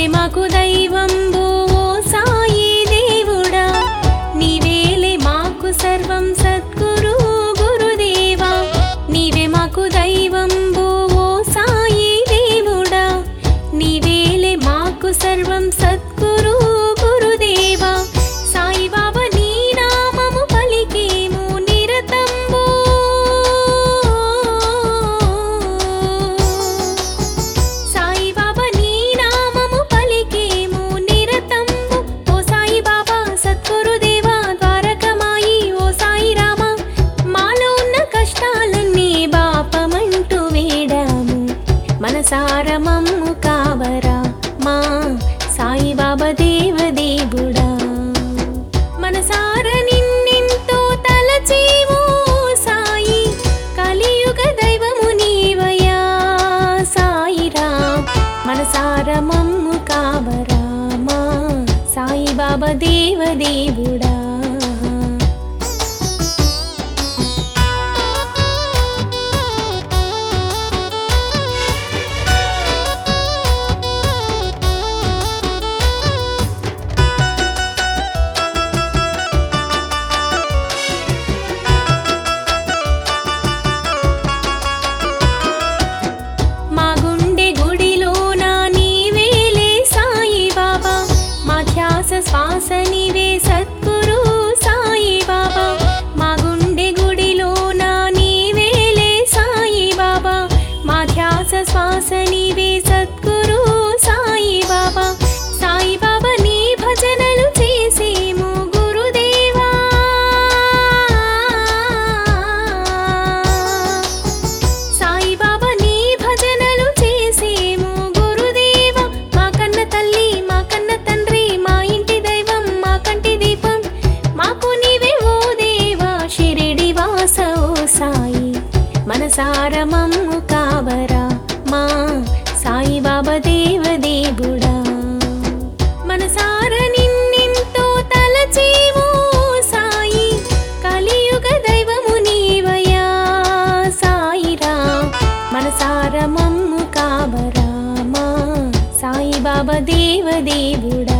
నీవే మాకు దైవంబు ఓ సాయి దేవుడా నీవేలే మాకు సర్వం సద్గురు గురుదేవా నీవే మాకు దైవంబు ఓ సాయి దేవుడా నీవేలే మాకు సర్వం సద్గురు గురుదేవా సాయి బాబా నీ నామము పలికేము నిరతంబు సాయి బాబా నీ నామము పలికేము నిరతంబు ఓ సాయి బాబా సద్గురుదేవా ద్వారకమాయి ఓ సాయి రామ మాలో ఉన్న కష్టాలన్నీ బాపమంటూ వేడాము మనసార మమ్ము కావరా మా సాయి బాబా దేవదేవుడా మనసార నిన్నెంతో తలచేవో సాయి కలియుగ దైవము నీవయా సాయిరా మనసార మమ్ము కావరా మా సాయి బాబా దేవదేవుడా మా గుండె గుడిలో నా నీవేలే సాయి బాబా మా ధ్యాస శ్వాస నీవే సద్గురు సాయి బాబా మా గుండె గుడిలో నా నీవేలే సాయి బాబా మా ధ్యాస శ్వాస నీవే సద్గురు సాయి బాబా సాయి బాబా నీ భజనలు చేసేము గురుదేవా సాయి బాబా నీ భజనలు చేసేము గురుదేవ మా కన్న తల్లి మా కన్న తండ్రి మా ఇంటి దైవం మా కంటి దీపం మాకు నీవే ఓ దేవా షిరిడి వాస ఓ సాయి మనసార మమ్ము కావరా మా సాయి బాబా దేవదేవుడా మనసార నిన్నెంతో తలచేవో సాయి కలియుగ దైవము నీవయా సాయిరా మనసార మమ్ము కావరా మా సాయి బాబా దేవదేవుడా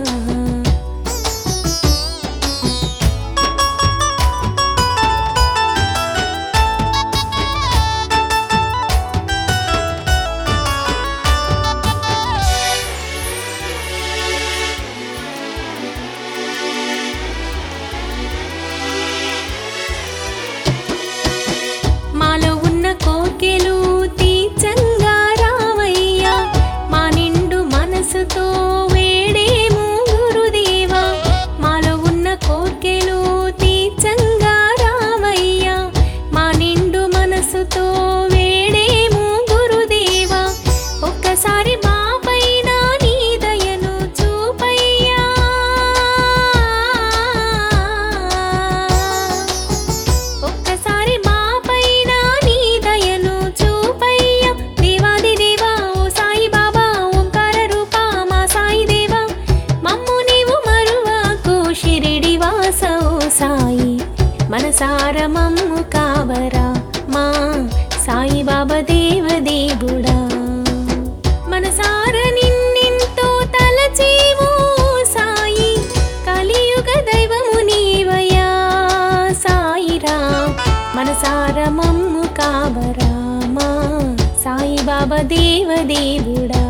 మాలో ఉన్న కోర్కెలు తీర్చంగా రావయ్యా మా నిండు మనసుతో వేడేము గురుదేవా మాలో ఉన్న కోర్కెలు తీర్చంగా రావయ్యా మా నిండు మనసుతో వేడేము గురుదేవా ఒక్కసారి మా పైన నీ దయను చూపయ్యా ఒక్కసారి మా పైన నీ దయను చూపయ్యా దేవాది దేవా ఓ సాయి బాబా ఓంకార రూప మా సాయి దేవా మమ్ము నీవు మరువాకు షిరిడి వాస ఓ సాయి మనసార మమ్ము కావరా మా సాయి బాబా దేవదేవుడా మనసార నిన్నెంతో తలచేవో సాయి కలియుగ దైవము నీవయా సాయిరా మనసార మమ్ము కావరా మా సాయి బాబా దేవదేవుడా